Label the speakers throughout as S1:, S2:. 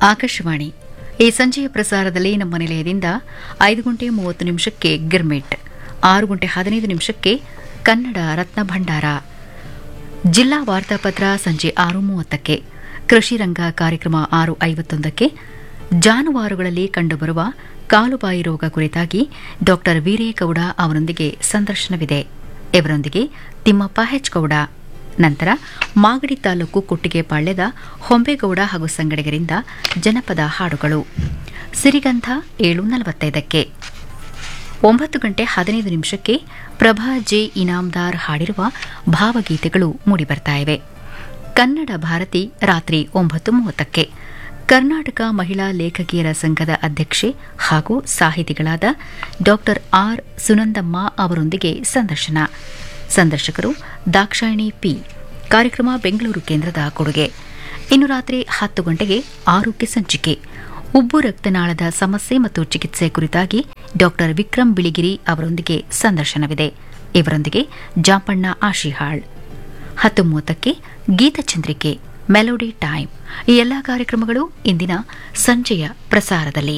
S1: ಆಕಾಶವಾಣಿ ಈ ಸಂಜೆಯ ಪ್ರಸಾರದಲ್ಲಿ ನಮ್ಮ ನಿಲಯದಿಂದ ಐದು ಗಂಟೆ ಮೂವತ್ತು ನಿಮಿಷಕ್ಕೆ ಗಿರ್ಮಿಟ್ ಆರು ಗಂಟೆ ಹದಿನೈದು ನಿಮಿಷಕ್ಕೆ ಕನ್ನಡ ರತ್ನ ಭಂಡಾರ ಜಿಲ್ಲಾ ವಾರ್ತಾಪತ್ರ ಸಂಜೆ ಆರು ಮೂವತ್ತಕ್ಕೆ ಕೃಷಿ ರಂಗ ಕಾರ್ಯಕ್ರಮ ಆರು ಐವತ್ತೊಂದಕ್ಕೆ ಜಾನುವಾರುಗಳಲ್ಲಿ ಕಂಡುಬರುವ ಕಾಲುಬಾಯಿ ರೋಗ ಕುರಿತಾಗಿ ಡಾ ವೀರೇಗೌಡ ಅವರೊಂದಿಗೆ ಸಂದರ್ಶನವಿದೆ ಇವರೊಂದಿಗೆ ತಿಮ್ಮಪ್ಪ ಹೆಚ್ಗೌಡ ನಂತರ ಮಾಗಡಿ ತಾಲೂಕು ಕುಟ್ಟಿಗೆಪಾಳ್ಯದ ಹೊಂಬೇಗೌಡ ಹಾಗೂ ಸಂಗಡಿಗರಿಂದ ಜನಪದ ಹಾಡುಗಳು ಸಿರಿಗಂಧ ಏಳು ನಲವತ್ತೈದಕ್ಕೆ ಒಂಬತ್ತು ಗಂಟೆ ಹದಿನೈದು ನಿಮಿಷಕ್ಕೆ ಪ್ರಭಾ ಜೆ ಇನಾಮ್ದಾರ್ ಹಾಡಿರುವ ಭಾವಗೀತೆಗಳು ಮೂಡಿಬರ್ತಾ ಇವೆ ಕನ್ನಡ ಭಾರತಿ ರಾತ್ರಿ ಒಂಬತ್ತು ಮೂವತ್ತಕ್ಕೆ ಕರ್ನಾಟಕ ಮಹಿಳಾ ಲೇಖಕಿಯರ ಸಂಘದ ಅಧ್ಯಕ್ಷೆ ಹಾಗೂ ಸಾಹಿತಿಗಳಾದ ಡಾ ಆರ್ ಸುನಂದಮ್ಮ ಅವರೊಂದಿಗೆ ಸಂದರ್ಶನ ಸಂದರ್ಶಕರು ದಾಕ್ಷಾಯಿಣಿ ಪಿ ಕಾರ್ಯಕ್ರಮ ಬೆಂಗಳೂರು ಕೇಂದ್ರದ ಕೊಡುಗೆ ಇನ್ನು ರಾತ್ರಿ ಹತ್ತು ಗಂಟೆಗೆ ಆರೋಗ್ಯ ಸಂಚಿಕೆ ಉಬ್ಬು ರಕ್ತನಾಳದ ಸಮಸ್ಯೆ ಮತ್ತು ಚಿಕಿತ್ಸೆ ಕುರಿತಾಗಿ ಡಾ ವಿಕ್ರಮ್ ಬಿಳಿಗಿರಿ ಅವರೊಂದಿಗೆ ಸಂದರ್ಶನವಿದೆ ಇವರೊಂದಿಗೆ ಜಾಂಪಣ್ಣ ಆಶಿಹಾಳ್ ಹತ್ತು ಮೂವತ್ತಕ್ಕೆ ಗೀತಚಂದ್ರಿಕೆ ಮೆಲೋಡಿ ಟೈಮ್ ಈ ಎಲ್ಲಾ ಕಾರ್ಯಕ್ರಮಗಳು ಇಂದಿನ ಸಂಜೆಯ ಪ್ರಸಾರದಲ್ಲಿ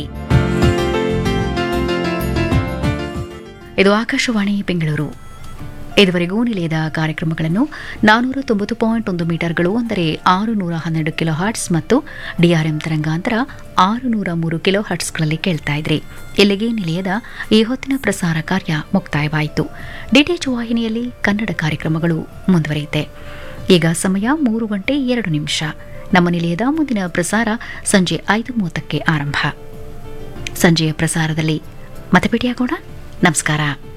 S1: ಇದು ಆಕಾಶವಾಣಿ ಬೆಂಗಳೂರು ಇದುವರೆಗೂ ನಿಲಯದ ಕಾರ್ಯಕ್ರಮಗಳನ್ನು ನಾನೂರ ತೊಂಬತ್ತು ಪಾಯಿಂಟ್ ಒಂದು ಮೀಟರ್ಗಳು ಅಂದರೆ ಆರು ನೂರ ಹನ್ನೆರಡು ಕಿಲೋ ಹರ್ಟ್ಸ್ ಮತ್ತು ಡಿಆರ್ಎಂ ತರಂಗಾಂತರ ಆರು ನೂರ ಮೂರು ಕಿಲೋ ಹರ್ಟ್ಸ್ಗಳಲ್ಲಿ ಕೇಳ್ತಾ ಇದ್ರಿ ಇಲ್ಲಿಗೆ ನಿಲಯದ ಈ ಹೊತ್ತಿನ ಪ್ರಸಾರ ಕಾರ್ಯ ಮುಕ್ತಾಯವಾಯಿತು ಡಿಟಿಎಚ್ ವಾಹಿನಿಯಲ್ಲಿ ಕನ್ನಡ ಕಾರ್ಯಕ್ರಮಗಳು ಮುಂದುವರಿಯುತ್ತೆ ಈಗ ಸಮಯ ಮೂರು ಗಂಟೆ ಎರಡು ನಿಮಿಷ ನಮ್ಮ ನಿಲಯದ ಮುಂದಿನ ಪ್ರಸಾರ ಸಂಜೆ ಐದು ಮೂವತ್ತಕ್ಕೆ ಆರಂಭ ಸಂಜೆಯ ಪ್ರಸಾರದಲ್ಲಿ ಮತ್ತೆ ಭೇಟಿಯಾಗೋಣ ನಮಸ್ಕಾರ